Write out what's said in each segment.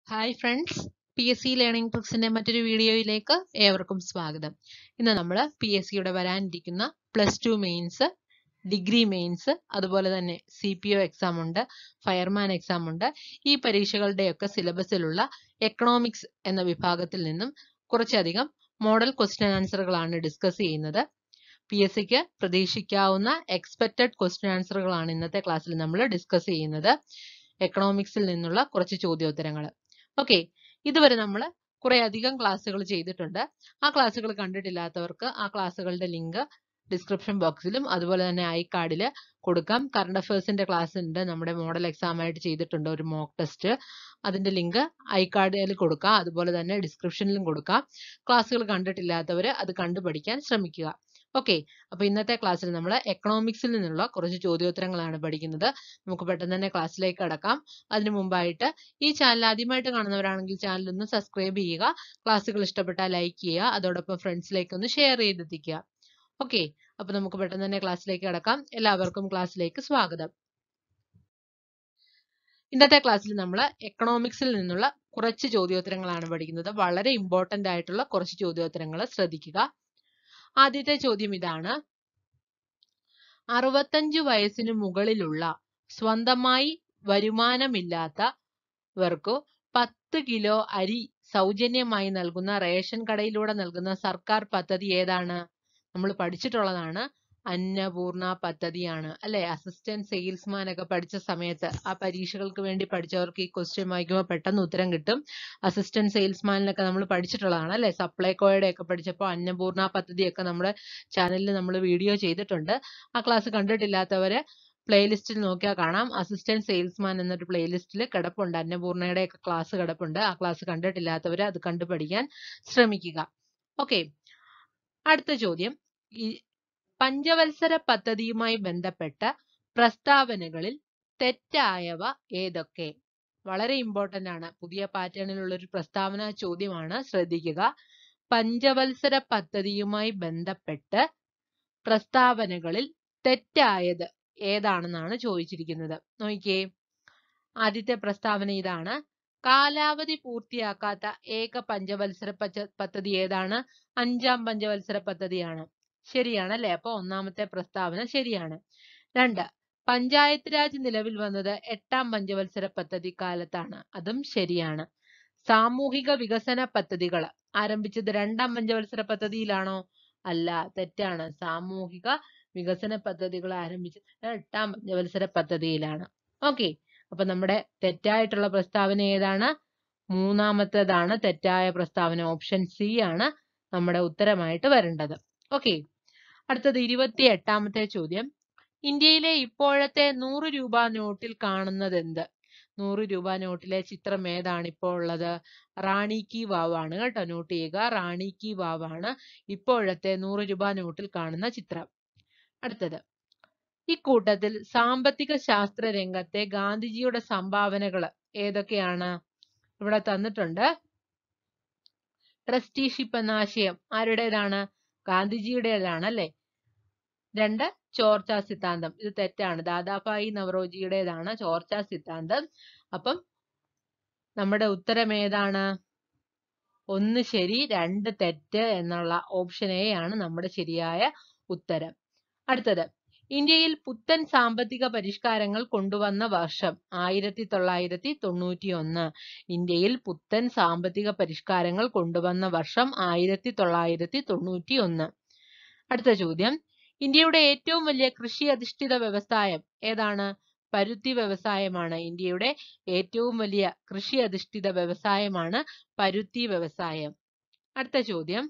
hi friends P S C learning ബുക്സിന്റെ മറ്റൊരു വീഡിയോയിലേക്ക് ഏവർക്കും സ്വാഗതം ഇന്ന് നമ്മൾ പി എസ് സിയുടെ വരാനിരിക്കുന്ന plus two mains degree mains അതുപോലെ തന്നെ സി പി ഒ എക്സാം ഉണ്ട് ഫയർമാൻ എക്സാം ഉണ്ട് ഈ പരീക്ഷകളുടെയൊക്കെ സിലബസിലുള്ള എക്കണോമിക്സ് എന്ന വിഭാഗത്തിൽ നിന്നും കുറച്ചധികം മോഡൽ ക്വസ്റ്റ്യൻ ആൻസറുകളാണ് ഡിസ്കസ് ചെയ്യുന്നത് പി എസ് സിക്ക് പ്രതീക്ഷിക്കാവുന്ന എക്സ്പെക്റ്റഡ് ക്വസ്റ്റ്യൻ ആൻസറുകളാണ് ഇന്നത്തെ ക്ലാസ്സിൽ നമ്മൾ ഡിസ്കസ് ചെയ്യുന്നത് എക്കണോമിക്സിൽ നിന്നുള്ള കുറച്ച് ചോദ്യോത്തരങ്ങൾ ഓക്കെ ഇതുവരെ നമ്മൾ കുറെ അധികം ക്ലാസ്സുകൾ ചെയ്തിട്ടുണ്ട് ആ ക്ലാസ്സുകൾ കണ്ടിട്ടില്ലാത്തവർക്ക് ആ ക്ലാസ്സുകളുടെ ലിങ്ക് ഡിസ്ക്രിപ്ഷൻ ബോക്സിലും അതുപോലെ തന്നെ ഐ കാർഡിൽ കൊടുക്കാം കറണ്ട് അഫയേഴ്സിന്റെ ക്ലാസ് ഉണ്ട് നമ്മുടെ മോഡൽ എക്സാം ആയിട്ട് ചെയ്തിട്ടുണ്ട് ഒരു മോക്ക് ടെസ്റ്റ് അതിന്റെ ലിങ്ക് ഐ കാർഡിൽ കൊടുക്കാം അതുപോലെ തന്നെ ഡിസ്ക്രിപ്ഷനിലും കൊടുക്കാം ക്ലാസ്സുകൾ കണ്ടിട്ടില്ലാത്തവർ അത് കണ്ടു പഠിക്കാൻ ശ്രമിക്കുക ഓക്കെ അപ്പൊ ഇന്നത്തെ ക്ലാസ്സിൽ നമ്മൾ എക്കണോമിക്സിൽ നിന്നുള്ള കുറച്ച് ചോദ്യോത്തരങ്ങളാണ് പഠിക്കുന്നത് നമുക്ക് പെട്ടെന്ന് തന്നെ ക്ലാസ്സിലേക്ക് കടക്കാം അതിനു മുമ്പായിട്ട് ഈ ചാനൽ ആദ്യമായിട്ട് കാണുന്നവരാണെങ്കിൽ ചാനൽ ഒന്ന് സബ്സ്ക്രൈബ് ചെയ്യുക ക്ലാസ്സുകൾ ഇഷ്ടപ്പെട്ടാൽ ലൈക്ക് ചെയ്യുക അതോടൊപ്പം ഫ്രണ്ട്സിലേക്ക് ഒന്ന് ഷെയർ ചെയ്തെത്തിക്കുക ഓക്കെ അപ്പൊ നമുക്ക് പെട്ടെന്ന് തന്നെ ക്ലാസ്സിലേക്ക് കടക്കാം എല്ലാവർക്കും ക്ലാസ്സിലേക്ക് സ്വാഗതം ഇന്നത്തെ ക്ലാസ്സിൽ നമ്മൾ എക്കണോമിക്സിൽ നിന്നുള്ള കുറച്ച് ചോദ്യോത്തരങ്ങളാണ് പഠിക്കുന്നത് വളരെ ഇമ്പോർട്ടന്റ് ആയിട്ടുള്ള കുറച്ച് ചോദ്യോത്തരങ്ങൾ ശ്രദ്ധിക്കുക ആദ്യത്തെ ചോദ്യം ഇതാണ് അറുപത്തഞ്ചു വയസ്സിന് മുകളിലുള്ള സ്വന്തമായി വരുമാനമില്ലാത്തവർക്കു പത്ത് കിലോ അരി സൗജന്യമായി നൽകുന്ന റേഷൻ കടയിലൂടെ നൽകുന്ന സർക്കാർ പദ്ധതി ഏതാണ് നമ്മൾ പഠിച്ചിട്ടുള്ളതാണ് അന്നപൂർണ പദ്ധതിയാണ് അല്ലെ അസിസ്റ്റന്റ് സെയിൽസ്മാൻ ഒക്കെ പഠിച്ച സമയത്ത് ആ പരീക്ഷകൾക്ക് വേണ്ടി പഠിച്ചവർക്ക് ഈ ക്വസ്റ്റ്യൻ വായിക്കുമ്പോൾ പെട്ടെന്ന് ഉത്തരം കിട്ടും അസിസ്റ്റന്റ് സെയിൽസ്മാനിലൊക്കെ നമ്മൾ പഠിച്ചിട്ടുള്ളതാണ് അല്ലെ സപ്ലൈകോയുടെ ഒക്കെ പഠിച്ചപ്പോൾ അന്നപൂർണ പദ്ധതിയൊക്കെ നമ്മുടെ ചാനലിൽ നമ്മൾ വീഡിയോ ചെയ്തിട്ടുണ്ട് ആ ക്ലാസ് കണ്ടിട്ടില്ലാത്തവര് പ്ലേലിസ്റ്റിൽ നോക്കിയാൽ കാണാം അസിസ്റ്റന്റ് സെയിൽസ്മാൻ എന്നൊരു പ്ലേലിസ്റ്റിൽ കിടപ്പുണ്ട് അന്നപൂർണയുടെ ഒക്കെ ക്ലാസ് കിടപ്പുണ്ട് ആ ക്ലാസ് കണ്ടിട്ടില്ലാത്തവര് അത് കണ്ടു പഠിക്കാൻ ശ്രമിക്കുക ഓക്കെ അടുത്ത ചോദ്യം ഈ പഞ്ചവത്സര പദ്ധതിയുമായി ബന്ധപ്പെട്ട പ്രസ്താവനകളിൽ തെറ്റായവ ഏതൊക്കെ വളരെ ഇമ്പോർട്ടന്റ് ആണ് പുതിയ പാറ്റേണിലുള്ള ഒരു പ്രസ്താവന ചോദ്യമാണ് ശ്രദ്ധിക്കുക പഞ്ചവത്സര പദ്ധതിയുമായി ബന്ധപ്പെട്ട് പ്രസ്താവനകളിൽ തെറ്റായത് ഏതാണെന്നാണ് ചോദിച്ചിരിക്കുന്നത് നോക്കിയേ ആദ്യത്തെ പ്രസ്താവന ഇതാണ് കാലാവധി പൂർത്തിയാക്കാത്ത ഏക പഞ്ചവത്സര പദ്ധതി ഏതാണ് അഞ്ചാം പഞ്ചവത്സര പദ്ധതിയാണ് ശരിയാണ് അല്ലെ അപ്പൊ ഒന്നാമത്തെ പ്രസ്താവന ശരിയാണ് രണ്ട് പഞ്ചായത്ത് രാജ് നിലവിൽ വന്നത് എട്ടാം പഞ്ചവത്സര പദ്ധതി കാലത്താണ് അതും ശരിയാണ് സാമൂഹിക വികസന പദ്ധതികൾ ആരംഭിച്ചത് രണ്ടാം പഞ്ചവത്സര പദ്ധതിയിലാണോ അല്ല തെറ്റാണ് സാമൂഹിക വികസന പദ്ധതികൾ ആരംഭിച്ചത് എട്ടാം പഞ്ചവത്സര പദ്ധതിയിലാണ് ഓക്കെ അപ്പൊ നമ്മുടെ തെറ്റായിട്ടുള്ള പ്രസ്താവന ഏതാണ് മൂന്നാമത്തേതാണ് തെറ്റായ പ്രസ്താവന ഓപ്ഷൻ സി ആണ് നമ്മുടെ ഉത്തരമായിട്ട് വരേണ്ടത് ഓക്കെ അടുത്തത് ഇരുപത്തി എട്ടാമത്തെ ചോദ്യം ഇന്ത്യയിലെ ഇപ്പോഴത്തെ നൂറ് രൂപ നോട്ടിൽ കാണുന്നത് എന്ത് നൂറ് രൂപ നോട്ടിലെ ചിത്രം ഏതാണ് ഇപ്പോൾ ഉള്ളത് റാണി കി വാവാണ് കേട്ടോ നോട്ട് ചെയ്യുക റാണി കി വാവാണ് ഇപ്പോഴത്തെ നൂറ് രൂപ നോട്ടിൽ കാണുന്ന ചിത്രം അടുത്തത് ഇക്കൂട്ടത്തിൽ സാമ്പത്തിക ശാസ്ത്ര രംഗത്തെ ഗാന്ധിജിയുടെ സംഭാവനകൾ ഏതൊക്കെയാണ് ഇവിടെ തന്നിട്ടുണ്ട് ട്രസ്റ്റിഷിപ്പ് എന്ന ആശയം ആരുടേതാണ് ഗാന്ധിജിയുടേതാണ് അല്ലെ രണ്ട് ചോർച്ച സിദ്ധാന്തം ഇത് തെറ്റാണ് ദാദാഭായി നവറോജിയുടേതാണ് ചോർച്ച സിദ്ധാന്തം അപ്പം നമ്മുടെ ഉത്തരം ഏതാണ് ഒന്ന് ശരി രണ്ട് തെറ്റ് എന്നുള്ള ഓപ്ഷൻ എ ആണ് നമ്മുടെ ശരിയായ ഉത്തരം അടുത്തത് ഇന്ത്യയിൽ പുത്തൻ സാമ്പത്തിക പരിഷ്കാരങ്ങൾ കൊണ്ടുവന്ന വർഷം ആയിരത്തി തൊള്ളായിരത്തി തൊണ്ണൂറ്റി ഒന്ന് ഇന്ത്യയിൽ പുത്തൻ സാമ്പത്തിക പരിഷ്കാരങ്ങൾ കൊണ്ടുവന്ന വർഷം ആയിരത്തി തൊള്ളായിരത്തി തൊണ്ണൂറ്റി ഒന്ന് അടുത്ത ചോദ്യം ഇന്ത്യയുടെ ഏറ്റവും വലിയ കൃഷി അധിഷ്ഠിത വ്യവസായം ഏതാണ് പരുത്തി വ്യവസായമാണ് ഇന്ത്യയുടെ ഏറ്റവും വലിയ കൃഷി അധിഷ്ഠിത വ്യവസായമാണ് പരുത്തി വ്യവസായം അടുത്ത ചോദ്യം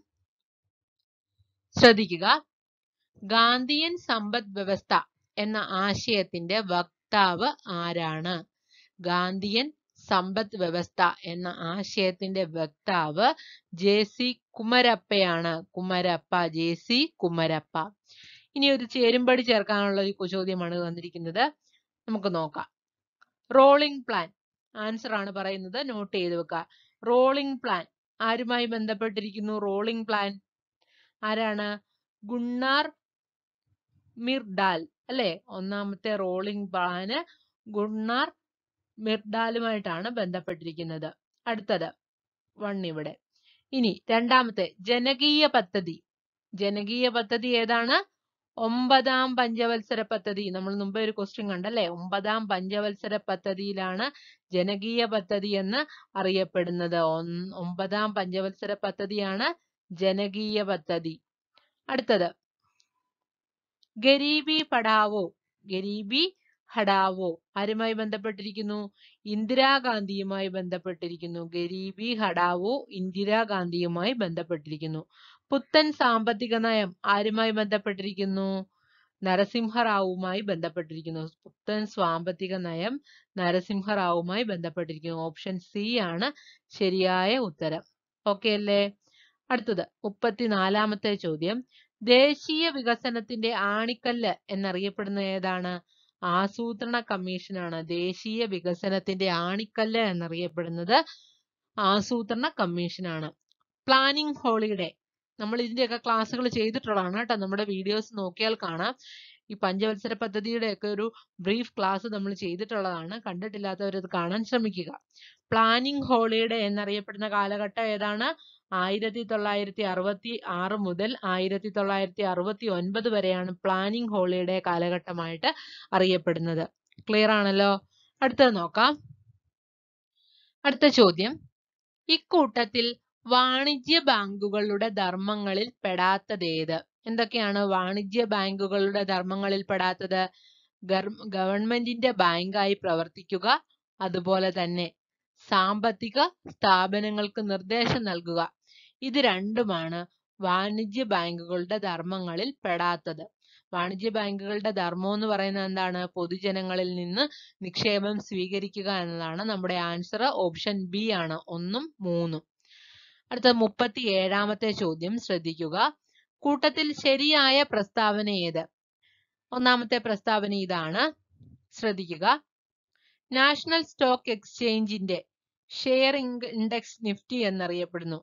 ശ്രദ്ധിക്കുക ഗാന്ധിയൻ സമ്പദ് വ്യവസ്ഥ എന്ന ആശയത്തിന്റെ വക്താവ് ആരാണ് ഗാന്ധിയൻ സമ്പദ് വ്യവസ്ഥ എന്ന ആശയത്തിന്റെ വക്താവ് ജെ സി കുമരപ്പയാണ് കുമരപ്പ ജെ സി കുമരപ്പ ഇനി ഒരു ചേരുംപടി ചേർക്കാനുള്ള ഒരു ചോദ്യമാണ് തന്നിരിക്കുന്നത് നമുക്ക് നോക്കാം റോളിംഗ് പ്ലാൻ ആൻസർ ആണ് പറയുന്നത് നോട്ട് ചെയ്ത് വെക്കുക റോളിംഗ് പ്ലാൻ ആരുമായി ബന്ധപ്പെട്ടിരിക്കുന്നു റോളിംഗ് പ്ലാൻ ആരാണ് ഗുണ്ണാർ മിർഡാൽ അല്ലെ ഒന്നാമത്തെ റോളിംഗ് പ്ലാന് ഗുണ്ണാർ മിർഡാലുമായിട്ടാണ് ബന്ധപ്പെട്ടിരിക്കുന്നത് അടുത്തത് വൺ ഇവിടെ ഇനി രണ്ടാമത്തെ ജനകീയ പദ്ധതി ജനകീയ പദ്ധതി ഏതാണ് ഒമ്പതാം പഞ്ചവത്സര പദ്ധതി നമ്മൾ മുമ്പേ ഒരു ക്വസ്റ്റ്യൻ കണ്ടല്ലേ ഒമ്പതാം പഞ്ചവത്സര പദ്ധതിയിലാണ് ജനകീയ പദ്ധതി എന്ന് അറിയപ്പെടുന്നത് ഒന്ന് ഒമ്പതാം പഞ്ചവത്സര പദ്ധതിയാണ് ജനകീയ പദ്ധതി അടുത്തത് ഗരീബി പഠാവോ ഗരീബി ഹഠാവോ ആരുമായി ബന്ധപ്പെട്ടിരിക്കുന്നു ഇന്ദിരാഗാന്ധിയുമായി ബന്ധപ്പെട്ടിരിക്കുന്നു ഗരീബി ഹഠാവോ ഇന്ദിരാഗാന്ധിയുമായി ബന്ധപ്പെട്ടിരിക്കുന്നു പുത്തൻ സാമ്പത്തിക നയം ആരുമായി ബന്ധപ്പെട്ടിരിക്കുന്നു നരസിംഹറാവുമായി ബന്ധപ്പെട്ടിരിക്കുന്നു പുത്തൻ സാമ്പത്തിക നയം നരസിംഹറാവുമായി ബന്ധപ്പെട്ടിരിക്കുന്നു ഓപ്ഷൻ സി ആണ് ശരിയായ ഉത്തരം ഓക്കെ അല്ലേ അടുത്തത് മുപ്പത്തിനാലാമത്തെ ചോദ്യം ദേശീയ വികസനത്തിന്റെ ആണിക്കല്ല് എന്നറിയപ്പെടുന്ന ഏതാണ് ആസൂത്രണ കമ്മീഷനാണ് ദേശീയ വികസനത്തിന്റെ ആണിക്കല്ല് എന്നറിയപ്പെടുന്നത് ആസൂത്രണ കമ്മീഷനാണ് പ്ലാനിംഗ് ഹോളിഡേ നമ്മൾ ഇതിന്റെയൊക്കെ ക്ലാസ്സുകൾ ചെയ്തിട്ടുള്ളതാണ് കേട്ടോ നമ്മുടെ വീഡിയോസ് നോക്കിയാൽ കാണാം ഈ പഞ്ചവത്സര പദ്ധതിയുടെ ഒക്കെ ഒരു ബ്രീഫ് ക്ലാസ് നമ്മൾ ചെയ്തിട്ടുള്ളതാണ് കണ്ടിട്ടില്ലാത്തവർ അത് കാണാൻ ശ്രമിക്കുക പ്ലാനിംഗ് ഹോളിഡേ എന്നറിയപ്പെടുന്ന കാലഘട്ടം ഏതാണ് ആയിരത്തി തൊള്ളായിരത്തി അറുപത്തി ആറ് മുതൽ ആയിരത്തി തൊള്ളായിരത്തി അറുപത്തി ഒൻപത് വരെയാണ് പ്ലാനിംഗ് ഹോളിഡേ കാലഘട്ടമായിട്ട് അറിയപ്പെടുന്നത് ക്ലിയർ ആണല്ലോ അടുത്തത് നോക്കാം അടുത്ത ചോദ്യം ഇക്കൂട്ടത്തിൽ വാണിജ്യ ബാങ്കുകളുടെ ധർമ്മങ്ങളിൽ പെടാത്തതേത് എന്തൊക്കെയാണ് വാണിജ്യ ബാങ്കുകളുടെ ധർമ്മങ്ങളിൽ പെടാത്തത് ഗവൺമെന്റിന്റെ ബാങ്കായി പ്രവർത്തിക്കുക അതുപോലെ തന്നെ സാമ്പത്തിക സ്ഥാപനങ്ങൾക്ക് നിർദ്ദേശം നൽകുക ഇത് രണ്ടുമാണ് വാണിജ്യ ബാങ്കുകളുടെ ധർമ്മങ്ങളിൽ പെടാത്തത് വാണിജ്യ ബാങ്കുകളുടെ ധർമ്മം എന്ന് പറയുന്നത് എന്താണ് പൊതുജനങ്ങളിൽ നിന്ന് നിക്ഷേപം സ്വീകരിക്കുക എന്നതാണ് നമ്മുടെ ആൻസർ ഓപ്ഷൻ ബി ആണ് ഒന്നും മൂന്നും അടുത്ത മുപ്പത്തി ഏഴാമത്തെ ചോദ്യം ശ്രദ്ധിക്കുക കൂട്ടത്തിൽ ശരിയായ പ്രസ്താവന ഏത് ഒന്നാമത്തെ പ്രസ്താവന ഇതാണ് ശ്രദ്ധിക്കുക നാഷണൽ സ്റ്റോക്ക് എക്സ്ചേഞ്ചിന്റെ ഷെയർ ഇൻഡെക്സ് നിഫ്റ്റി എന്നറിയപ്പെടുന്നു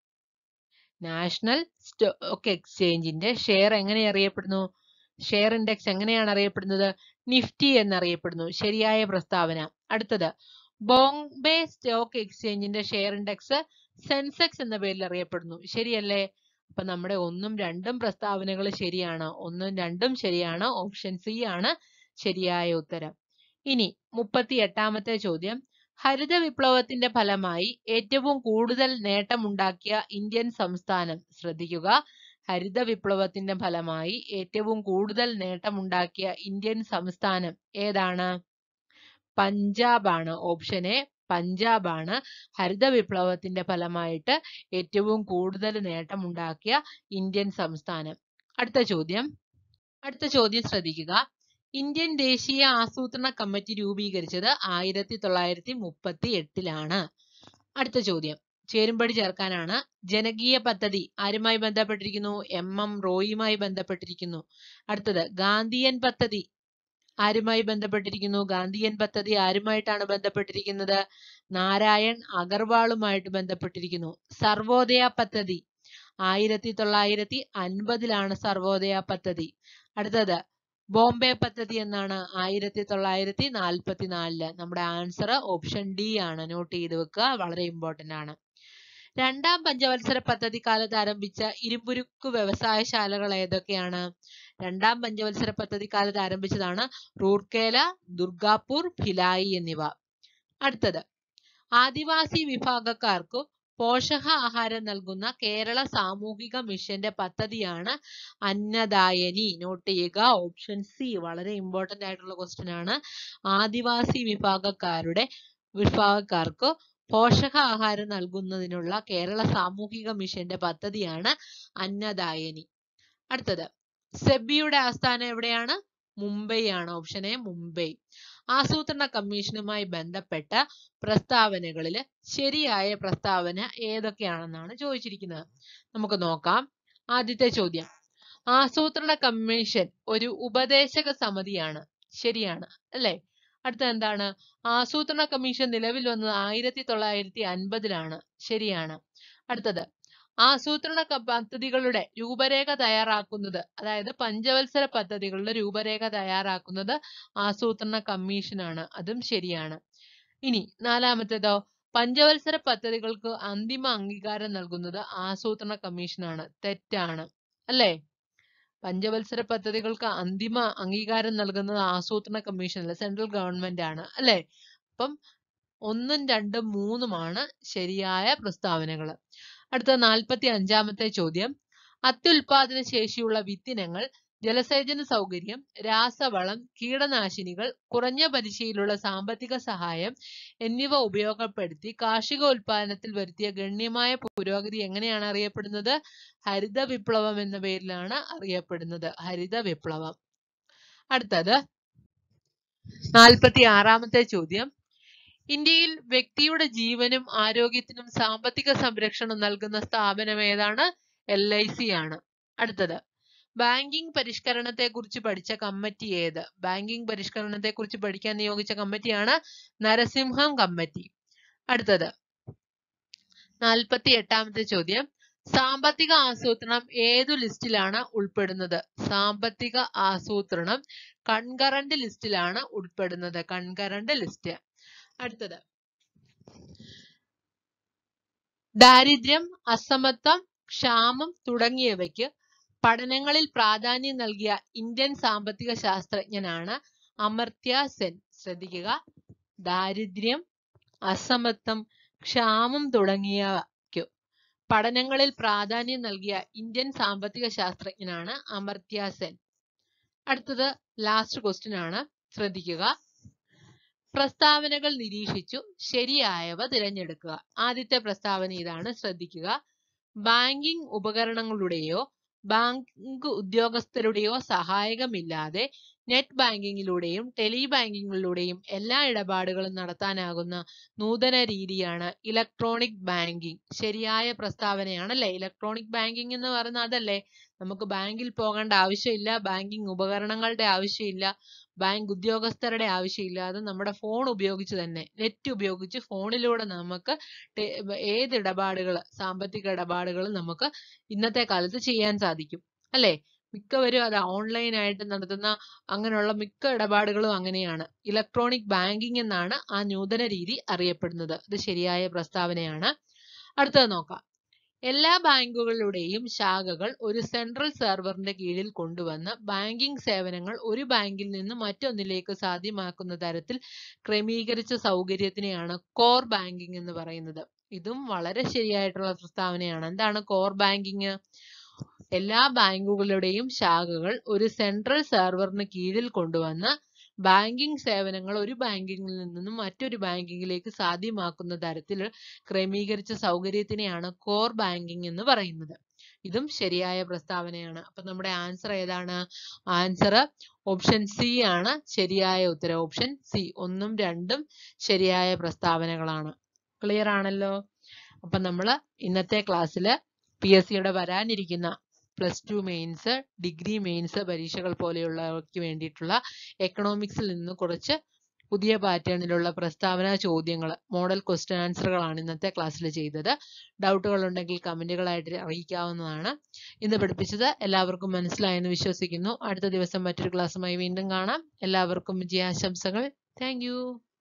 നാഷണൽ സ്റ്റോക്ക് എക്സ്ചേഞ്ചിന്റെ ഷെയർ എങ്ങനെ അറിയപ്പെടുന്നു ഷെയർ ഇൻഡെക്സ് എങ്ങനെയാണ് അറിയപ്പെടുന്നത് നിഫ്റ്റി എന്നറിയപ്പെടുന്നു ശരിയായ പ്രസ്താവന അടുത്തത് ബോംബെ സ്റ്റോക്ക് എക്സ്ചേഞ്ചിന്റെ ഷെയർ ഇൻഡെക്സ് സെൻസെക്സ് എന്ന പേരിൽ അറിയപ്പെടുന്നു ശരിയല്ലേ അപ്പൊ നമ്മുടെ ഒന്നും രണ്ടും പ്രസ്താവനകൾ ശരിയാണ് ഒന്നും രണ്ടും ശരിയാണ് ഓപ്ഷൻ സി ആണ് ശരിയായ ഉത്തരം ഇനി മുപ്പത്തി എട്ടാമത്തെ ചോദ്യം ഹരിത വിപ്ലവത്തിന്റെ ഫലമായി ഏറ്റവും കൂടുതൽ നേട്ടമുണ്ടാക്കിയ ഇന്ത്യൻ സംസ്ഥാനം ശ്രദ്ധിക്കുക ഹരിത വിപ്ലവത്തിന്റെ ഫലമായി ഏറ്റവും കൂടുതൽ നേട്ടമുണ്ടാക്കിയ ഇന്ത്യൻ സംസ്ഥാനം ഏതാണ് പഞ്ചാബാണ് ഓപ്ഷൻ എ പഞ്ചാബാണ് ഹരിത വിപ്ലവത്തിന്റെ ഫലമായിട്ട് ഏറ്റവും കൂടുതൽ നേട്ടമുണ്ടാക്കിയ ഇന്ത്യൻ സംസ്ഥാനം അടുത്ത ചോദ്യം അടുത്ത ചോദ്യം ശ്രദ്ധിക്കുക ഇന്ത്യൻ ദേശീയ ആസൂത്രണ കമ്മിറ്റി രൂപീകരിച്ചത് ആയിരത്തി തൊള്ളായിരത്തി മുപ്പത്തി എട്ടിലാണ് അടുത്ത ചോദ്യം ചേരുംപടി ചേർക്കാനാണ് ജനകീയ പദ്ധതി ആരുമായി ബന്ധപ്പെട്ടിരിക്കുന്നു എം എം റോയിയുമായി ബന്ധപ്പെട്ടിരിക്കുന്നു അടുത്തത് ഗാന്ധിയൻ പദ്ധതി ആരുമായി ബന്ധപ്പെട്ടിരിക്കുന്നു ഗാന്ധിയൻ പദ്ധതി ആരുമായിട്ടാണ് ബന്ധപ്പെട്ടിരിക്കുന്നത് നാരായൺ അഗർവാളുമായിട്ട് ബന്ധപ്പെട്ടിരിക്കുന്നു സർവോദയ പദ്ധതി ആയിരത്തി തൊള്ളായിരത്തി അൻപതിലാണ് സർവോദയ പദ്ധതി അടുത്തത് ബോംബെ പദ്ധതി എന്നാണ് ആയിരത്തി തൊള്ളായിരത്തി നാൽപ്പത്തി നാലില് നമ്മുടെ ആൻസർ ഓപ്ഷൻ ഡി ആണ് നോട്ട് ചെയ്ത് വെക്കുക വളരെ ഇമ്പോർട്ടന്റ് ആണ് രണ്ടാം പഞ്ചവത്സര പദ്ധതി കാലത്ത് ആരംഭിച്ച ഇരുമ്പുരുക്ക് വ്യവസായശാലകൾ ഏതൊക്കെയാണ് രണ്ടാം പഞ്ചവത്സര പദ്ധതി കാലത്ത് ആരംഭിച്ചതാണ് റൂർക്കേല ദുർഗാപൂർ ഭിലായി എന്നിവ അടുത്തത് ആദിവാസി വിഭാഗക്കാർക്ക് പോഷകാഹാരം നൽകുന്ന കേരള സാമൂഹിക മിഷന്റെ പദ്ധതിയാണ് അന്നദായനി നോട്ട് ചെയ്യുക ഓപ്ഷൻ സി വളരെ ഇമ്പോർട്ടന്റ് ആയിട്ടുള്ള ക്വസ്റ്റ്യൻ ആണ് ആദിവാസി വിഭാഗക്കാരുടെ വിഭാഗക്കാർക്ക് പോഷകാഹാരം നൽകുന്നതിനുള്ള കേരള സാമൂഹിക മിഷന്റെ പദ്ധതിയാണ് അന്നദായനി അടുത്തത് സെബിയുടെ ആസ്ഥാനം എവിടെയാണ് മുംബൈ ആണ് ഓപ്ഷൻ എ മുംബൈ ആസൂത്രണ കമ്മീഷനുമായി ബന്ധപ്പെട്ട പ്രസ്താവനകളിൽ ശരിയായ പ്രസ്താവന ഏതൊക്കെയാണെന്നാണ് ചോദിച്ചിരിക്കുന്നത് നമുക്ക് നോക്കാം ആദ്യത്തെ ചോദ്യം ആസൂത്രണ കമ്മീഷൻ ഒരു ഉപദേശക സമിതിയാണ് ശരിയാണ് അല്ലേ അടുത്ത എന്താണ് ആസൂത്രണ കമ്മീഷൻ നിലവിൽ വന്നത് ആയിരത്തി തൊള്ളായിരത്തി അൻപതിലാണ് ശരിയാണ് അടുത്തത് ആസൂത്രണ പദ്ധതികളുടെ രൂപരേഖ തയ്യാറാക്കുന്നത് അതായത് പഞ്ചവത്സര പദ്ധതികളുടെ രൂപരേഖ തയ്യാറാക്കുന്നത് ആസൂത്രണ കമ്മീഷനാണ് അതും ശരിയാണ് ഇനി നാലാമത്തേതോ പഞ്ചവത്സര പദ്ധതികൾക്ക് അന്തിമ അംഗീകാരം നൽകുന്നത് ആസൂത്രണ കമ്മീഷനാണ് തെറ്റാണ് അല്ലേ പഞ്ചവത്സര പദ്ധതികൾക്ക് അന്തിമ അംഗീകാരം നൽകുന്നത് ആസൂത്രണ കമ്മീഷൻ അല്ല സെൻട്രൽ ഗവൺമെന്റ് ആണ് അല്ലേ അപ്പം ഒന്നും രണ്ടും മൂന്നുമാണ് ശരിയായ പ്രസ്താവനകൾ അടുത്ത നാൽപ്പത്തി അഞ്ചാമത്തെ ചോദ്യം അത്യുൽപാദന ശേഷിയുള്ള വിത്തിനങ്ങൾ ജലസേചന സൗകര്യം രാസവളം കീടനാശിനികൾ കുറഞ്ഞ പലിശയിലുള്ള സാമ്പത്തിക സഹായം എന്നിവ ഉപയോഗപ്പെടുത്തി കാർഷിക ഉൽപാദനത്തിൽ വരുത്തിയ ഗണ്യമായ പുരോഗതി എങ്ങനെയാണ് അറിയപ്പെടുന്നത് ഹരിത വിപ്ലവം എന്ന പേരിലാണ് അറിയപ്പെടുന്നത് ഹരിത വിപ്ലവം അടുത്തത് നാൽപ്പത്തി ആറാമത്തെ ചോദ്യം ഇന്ത്യയിൽ വ്യക്തിയുടെ ജീവനും ആരോഗ്യത്തിനും സാമ്പത്തിക സംരക്ഷണം നൽകുന്ന സ്ഥാപനം ഏതാണ് എൽ ഐ സി ആണ് അടുത്തത് ബാങ്കിംഗ് പരിഷ്കരണത്തെ കുറിച്ച് പഠിച്ച കമ്മിറ്റി ഏത് ബാങ്കിംഗ് പരിഷ്കരണത്തെ കുറിച്ച് പഠിക്കാൻ നിയോഗിച്ച കമ്മിറ്റിയാണ് നരസിംഹം കമ്മിറ്റി അടുത്തത് നാൽപ്പത്തി എട്ടാമത്തെ ചോദ്യം സാമ്പത്തിക ആസൂത്രണം ഏതു ലിസ്റ്റിലാണ് ഉൾപ്പെടുന്നത് സാമ്പത്തിക ആസൂത്രണം കൺകറന്റ് ലിസ്റ്റിലാണ് ഉൾപ്പെടുന്നത് കൺകറന്റ് ലിസ്റ്റ് അടുത്തത് ദാരിദ്ര്യം അസമത്വം ക്ഷാമം തുടങ്ങിയവയ്ക്ക് പഠനങ്ങളിൽ പ്രാധാന്യം നൽകിയ ഇന്ത്യൻ സാമ്പത്തിക ശാസ്ത്രജ്ഞനാണ് അമർത്യ സെൻ ശ്രദ്ധിക്കുക ദാരിദ്ര്യം അസമത്വം ക്ഷാമം തുടങ്ങിയവയ്ക്കു പഠനങ്ങളിൽ പ്രാധാന്യം നൽകിയ ഇന്ത്യൻ സാമ്പത്തിക ശാസ്ത്രജ്ഞനാണ് അമർത്യ സെൻ അടുത്തത് ലാസ്റ്റ് ക്വസ്റ്റ്യൻ ആണ് ശ്രദ്ധിക്കുക പ്രസ്താവനകൾ നിരീക്ഷിച്ചു ശരിയായവ തിരഞ്ഞെടുക്കുക ആദ്യത്തെ പ്രസ്താവന ഇതാണ് ശ്രദ്ധിക്കുക ബാങ്കിംഗ് ഉപകരണങ്ങളുടെയോ ബാങ്ക് ഉദ്യോഗസ്ഥരുടെയോ സഹായകമില്ലാതെ നെറ്റ് ബാങ്കിങ്ങിലൂടെയും ടെലി ബാങ്കിങ്ങിലൂടെയും എല്ലാ ഇടപാടുകളും നടത്താനാകുന്ന നൂതന രീതിയാണ് ഇലക്ട്രോണിക് ബാങ്കിങ് ശരിയായ പ്രസ്താവനയാണല്ലേ ഇലക്ട്രോണിക് ബാങ്കിങ് എന്ന് പറയുന്നത് അതല്ലേ നമുക്ക് ബാങ്കിൽ പോകേണ്ട ആവശ്യമില്ല ബാങ്കിങ് ഉപകരണങ്ങളുടെ ആവശ്യമില്ല ബാങ്ക് ഉദ്യോഗസ്ഥരുടെ ആവശ്യമില്ല അത് നമ്മുടെ ഫോൺ ഉപയോഗിച്ച് തന്നെ നെറ്റ് ഉപയോഗിച്ച് ഫോണിലൂടെ നമുക്ക് ഏത് ഇടപാടുകൾ സാമ്പത്തിക ഇടപാടുകൾ നമുക്ക് ഇന്നത്തെ കാലത്ത് ചെയ്യാൻ സാധിക്കും അല്ലേ മിക്കവരും അത് ഓൺലൈൻ ആയിട്ട് നടത്തുന്ന അങ്ങനെയുള്ള മിക്ക ഇടപാടുകളും അങ്ങനെയാണ് ഇലക്ട്രോണിക് ബാങ്കിങ് എന്നാണ് ആ നൂതന രീതി അറിയപ്പെടുന്നത് ഇത് ശരിയായ പ്രസ്താവനയാണ് അടുത്തത് നോക്കാം എല്ലാ ബാങ്കുകളുടെയും ശാഖകൾ ഒരു സെൻട്രൽ സെർവറിന്റെ കീഴിൽ കൊണ്ടുവന്ന് ബാങ്കിംഗ് സേവനങ്ങൾ ഒരു ബാങ്കിൽ നിന്ന് മറ്റൊന്നിലേക്ക് സാധ്യമാക്കുന്ന തരത്തിൽ ക്രമീകരിച്ച സൗകര്യത്തിനെയാണ് കോർ ബാങ്കിംഗ് എന്ന് പറയുന്നത് ഇതും വളരെ ശരിയായിട്ടുള്ള പ്രസ്താവനയാണ് എന്താണ് കോർ ബാങ്കിങ് എല്ലാ ബാങ്കുകളുടെയും ശാഖകൾ ഒരു സെൻട്രൽ സെർവറിന് കീഴിൽ കൊണ്ടുവന്ന് ബാങ്കിംഗ് സേവനങ്ങൾ ഒരു ബാങ്കിൽ നിന്നും മറ്റൊരു ബാങ്കിങ്ങിലേക്ക് സാധ്യമാക്കുന്ന തരത്തിൽ ക്രമീകരിച്ച സൗകര്യത്തിനെയാണ് കോർ ബാങ്കിംഗ് എന്ന് പറയുന്നത് ഇതും ശരിയായ പ്രസ്താവനയാണ് അപ്പൊ നമ്മുടെ ആൻസർ ഏതാണ് ആൻസർ ഓപ്ഷൻ സി ആണ് ശരിയായ ഉത്തരം ഓപ്ഷൻ സി ഒന്നും രണ്ടും ശരിയായ പ്രസ്താവനകളാണ് ക്ലിയർ ആണല്ലോ അപ്പൊ നമ്മൾ ഇന്നത്തെ ക്ലാസ്സിൽ പി എസ് സിയുടെ വരാനിരിക്കുന്ന plus two mains degree mains പരീക്ഷകൾ പോലെയുള്ളവയ്ക്ക് വേണ്ടിയിട്ടുള്ള എക്കണോമിക്സിൽ നിന്ന് കുറച്ച് പുതിയ പാറ്റേണിലുള്ള പ്രസ്താവന ചോദ്യങ്ങൾ മോഡൽ ക്വസ്റ്റ്യൻ ആൻസറുകളാണ് ഇന്നത്തെ ക്ലാസ്സിൽ ചെയ്തത് ഡൗട്ടുകൾ ഉണ്ടെങ്കിൽ കമന്റുകളായിട്ട് അറിയിക്കാവുന്നതാണ് ഇന്ന് പഠിപ്പിച്ചത് എല്ലാവർക്കും മനസ്സിലായെന്ന് വിശ്വസിക്കുന്നു അടുത്ത ദിവസം മറ്റൊരു ക്ലാസ്സുമായി വീണ്ടും കാണാം എല്ലാവർക്കും വിജയാശംസകൾ താങ്ക്